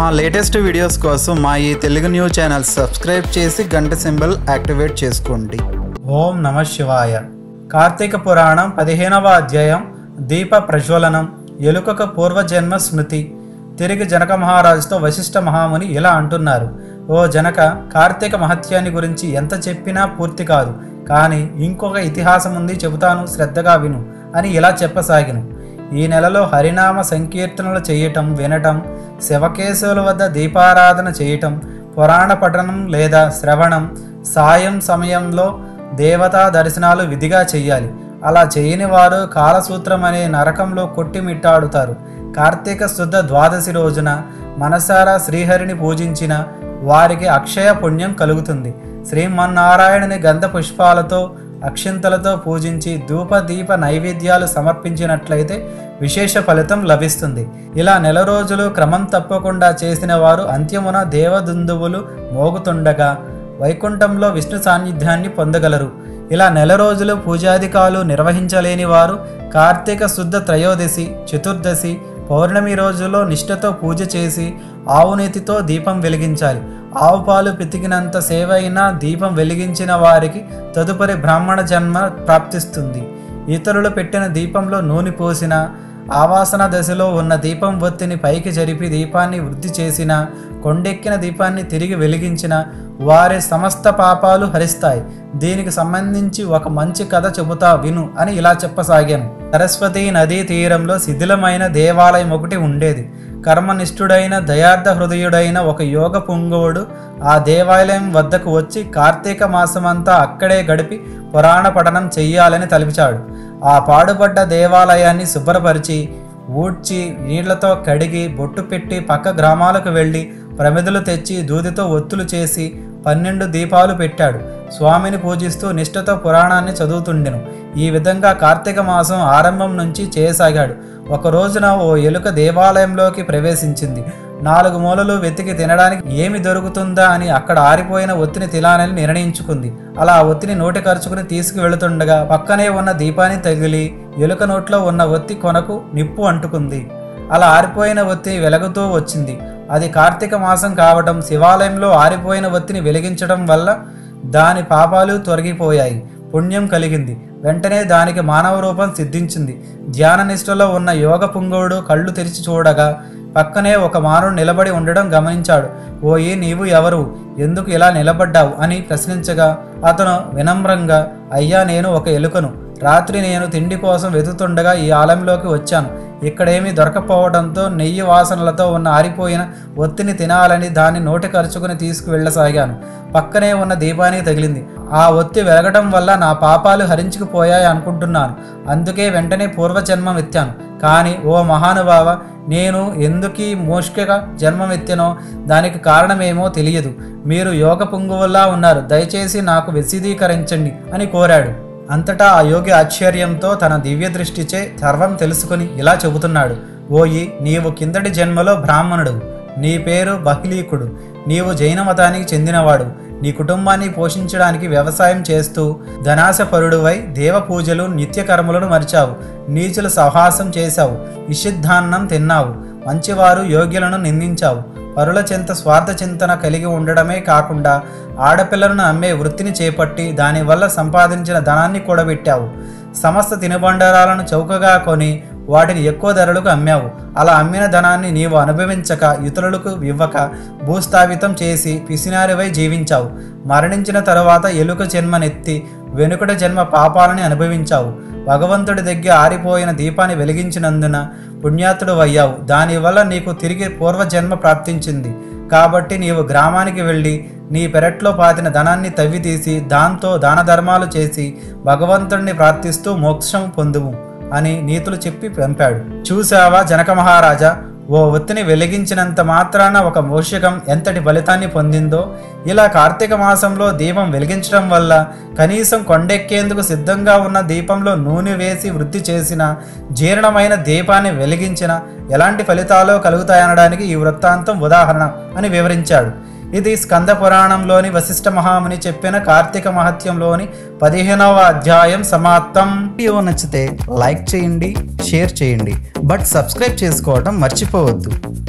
మా latest videos కోసం మా ఈ తెలుగు న్యూస్ ఛానల్ సబ్స్క్రైబ్ చేసి గంట సింబల్ యాక్టివేట్ చేసుకోండి ఓం నమ శివాయ కార్తీక పురాణం పదిహేనవ అధ్యాయం దీప ప్రజ్వలనం ఎలుకక పూర్వజన్మ స్మృతి తిరిగి జనక మహారాజుతో వశిష్ఠ మహాముని ఇలా అంటున్నారు ఓ జనక కార్తీక మహత్యాన్ని గురించి ఎంత చెప్పినా పూర్తి కాదు కానీ ఇంకొక ఇతిహాసం ఉంది చెబుతాను శ్రద్ధగా విను అని ఇలా చెప్పసాగిను ఈ నెలలో హరినామ సంకీర్తనలు చేయటం వినటం శివకేశవుల వద్ద దీపారాధన చేయటం పురాణ పఠనం లేదా శ్రవణం సాయం సమయంలో దేవతా దర్శనాలు విధిగా చెయ్యాలి అలా చేయని వారు కాలసూత్రం అనే నరకంలో కొట్టిమిట్టాడుతారు కార్తీక శుద్ధ ద్వాదశి రోజున మనసారా శ్రీహరిని పూజించిన వారికి అక్షయ పుణ్యం కలుగుతుంది శ్రీమన్నారాయణుని గంధ పుష్పాలతో అక్షింతలతో పూజించి ధూప దీప నైవేద్యాలు సమర్పించినట్లయితే విశేష ఫలితం లభిస్తుంది ఇలా నెల రోజులు క్రమం తప్పకుండా చేసిన వారు అంత్యమున దేవదుందువులు మోగుతుండగా వైకుంఠంలో విష్ణు సాన్నిధ్యాన్ని పొందగలరు ఇలా నెల రోజులు పూజాధికాలు నిర్వహించలేని వారు కార్తీక శుద్ధ త్రయోదశి చతుర్దశి పౌర్ణమి రోజులో నిష్ఠతో పూజ చేసి ఆవునేతితో దీపం వెలిగించాలి ఆవు పాలు పితికినంత సేవ అయినా దీపం వెలిగించిన వారికి తదుపరి బ్రాహ్మణ జన్మ ప్రాప్తిస్తుంది ఇతరులు పెట్టిన దీపంలో నూనె పోసిన ఆవాసన దశలో ఉన్న దీపం ఒత్తిని పైకి జరిపి దీపాన్ని వృద్ధి చేసిన కొండెక్కిన దీపాన్ని తిరిగి వెలిగించిన వారి సమస్త పాపాలు హరిస్తాయి దీనికి సంబంధించి ఒక మంచి కథ చెబుతా విను అని ఇలా చెప్పసాగాను సరస్వతి నదీ తీరంలో శిథిలమైన దేవాలయం ఒకటి ఉండేది కర్మనిష్ఠుడైన దయార్థ హృదయుడైన ఒక యోగ పుంగవుడు ఆ దేవాలయం వద్దకు వచ్చి కార్తీక మాసమంతా అక్కడే గడిపి పురాణ పఠనం చెయ్యాలని తలిచాడు ఆ పాడుపడ్డ దేవాలయాన్ని శుభ్రపరిచి ఊడ్చి నీళ్లతో కడిగి బొట్టు పెట్టి పక్క గ్రామాలకు వెళ్ళి ప్రమిదలు తెచ్చి దూదితో ఒత్తులు చేసి పన్నెండు దీపాలు పెట్టాడు స్వామిని పూజిస్తూ నిష్ఠతో పురాణాన్ని చదువుతుండెను ఈ విధంగా కార్తీక మాసం ఆరంభం నుంచి చేయసాగాడు ఒక రోజున ఓ ఎలుక దేవాలయంలోకి ప్రవేశించింది నాలుగు మూలలు వెతికి తినడానికి ఏమి దొరుకుతుందా అని అక్కడ ఆరిపోయిన ఒత్తిని తినాలని నిర్ణయించుకుంది అలా ఆ ఒత్తిని నోటి ఖర్చుకుని తీసుకువెళుతుండగా పక్కనే ఉన్న దీపాన్ని తగిలి ఎలుక నోట్లో ఉన్న ఒత్తి కొనకు నిప్పు అంటుకుంది అలా ఆరిపోయిన ఒత్తి వెలుగుతూ వచ్చింది అది కార్తీక మాసం కావటం శివాలయంలో ఆరిపోయిన ఒత్తిని వెలిగించడం వల్ల దాని పాపాలు తొలగిపోయాయి పుణ్యం కలిగింది వెంటనే దానికి మానవ రూపం సిద్ధించింది ధ్యాన నిష్ఠలో ఉన్న యోగ పుంగవుడు కళ్ళు తెరిచి చూడగా పక్కనే ఒక మానవుడు నిలబడి ఉండడం గమనించాడు ఓయి నీవు ఎవరు ఎందుకు ఇలా నిలబడ్డావు అని ప్రశ్నించగా అతను వినమ్రంగా అయ్యా నేను ఒక ఎలుకను రాత్రి నేను తిండి కోసం వెతుకుతుండగా ఈ ఆలయంలోకి వచ్చాను ఇక్కడేమీ దొరకపోవడంతో నెయ్యి వాసనలతో ఉన్న ఆరిపోయిన ఒత్తిని తినాలని దాన్ని నోటి ఖర్చుకుని తీసుకువెళ్ళసాగాను పక్కనే ఉన్న దీపానికి తగిలింది ఆ ఒత్తి వెలగడం వల్ల నా పాపాలు హరించుకుపోయాయి అనుకుంటున్నాను అందుకే వెంటనే పూర్వజన్మం ఎత్తాను కానీ ఓ మహానుభావ నేను ఎందుకీ మోష్కగా జన్మమెత్తానో దానికి కారణమేమో తెలియదు మీరు యోగ పుంగువల్లా ఉన్నారు దయచేసి నాకు విశదీకరించండి అని కోరాడు అంతటా ఆ యోగి ఆశ్చర్యంతో తన దివ్య దృష్టిచే సర్వం తెలుసుకుని ఇలా చెబుతున్నాడు ఓయి నీవు కిందటి జన్మలో బ్రాహ్మణుడు నీ పేరు బహిలీకుడు నీవు జైన మతానికి చెందినవాడు నీ కుటుంబాన్ని పోషించడానికి వ్యవసాయం చేస్తూ ధనాశపరుడువై దేవ పూజలు నిత్యకర్మలను మరిచావు నీచుల సహాసం చేశావు నిషిద్ధాన్నం తిన్నావు మంచివారు యోగ్యులను నిందించావు పరుల చింత స్వార్థ చింతన కలిగి ఉండడమే కాకుండా ఆడపిల్లలను అమ్మే వృత్తిని చేపట్టి దానివల్ల సంపాదించిన ధనాన్ని కూడబెట్టావు సమస్త తినుబండారాలను చౌకగా కొని వాటిని ఎక్కువ ధరలకు అమ్మావు అలా అమ్మిన ధనాన్ని నీవు అనుభవించక ఇతరులకు ఇవ్వక భూస్థాపితం చేసి పిసినారివై జీవించావు మరణించిన తరువాత ఎలుక జన్మనెత్తి వెనుకట జన్మ పాపాలని అనుభవించావు భగవంతుడి దగ్గర ఆరిపోయిన దీపాన్ని వెలిగించినందున పుణ్యాతుడు అయ్యావు దానివల్ల నీకు తిరిగి పూర్వజన్మ ప్రాప్తించింది కాబట్టి నీవు గ్రామానికి వెళ్ళి నీ పెరట్లో పాతిన ధనాన్ని తవ్వి తీసి దాంతో దాన ధర్మాలు చేసి భగవంతుడిని ప్రార్థిస్తూ మోక్షం పొందుము అని నీతులు చెప్పి పంపాడు చూసావా జనక మహారాజా ఓ ఒత్తిని వెలిగించినంత మాత్రాన ఒక మూషికం ఎంతటి ఫలితాన్ని పొందిందో ఇలా కార్తీక మాసంలో దీపం వెలిగించడం వల్ల కనీసం కొండెక్కేందుకు సిద్ధంగా ఉన్న దీపంలో నూనె వేసి వృద్ధి చేసిన జీర్ణమైన దీపాన్ని వెలిగించిన ఎలాంటి ఫలితాలు కలుగుతాయనడానికి ఈ వృత్తాంతం ఉదాహరణ అని వివరించాడు ఇది స్కంద పురాణంలోని వశిష్ఠ మహాముని చెప్పిన కార్తీక మహత్యంలోని పదిహేనవ అధ్యాయం సమాప్తం వీడియో నచ్చితే లైక్ చేయండి షేర్ చేయండి బట్ సబ్స్క్రైబ్ చేసుకోవడం మర్చిపోవద్దు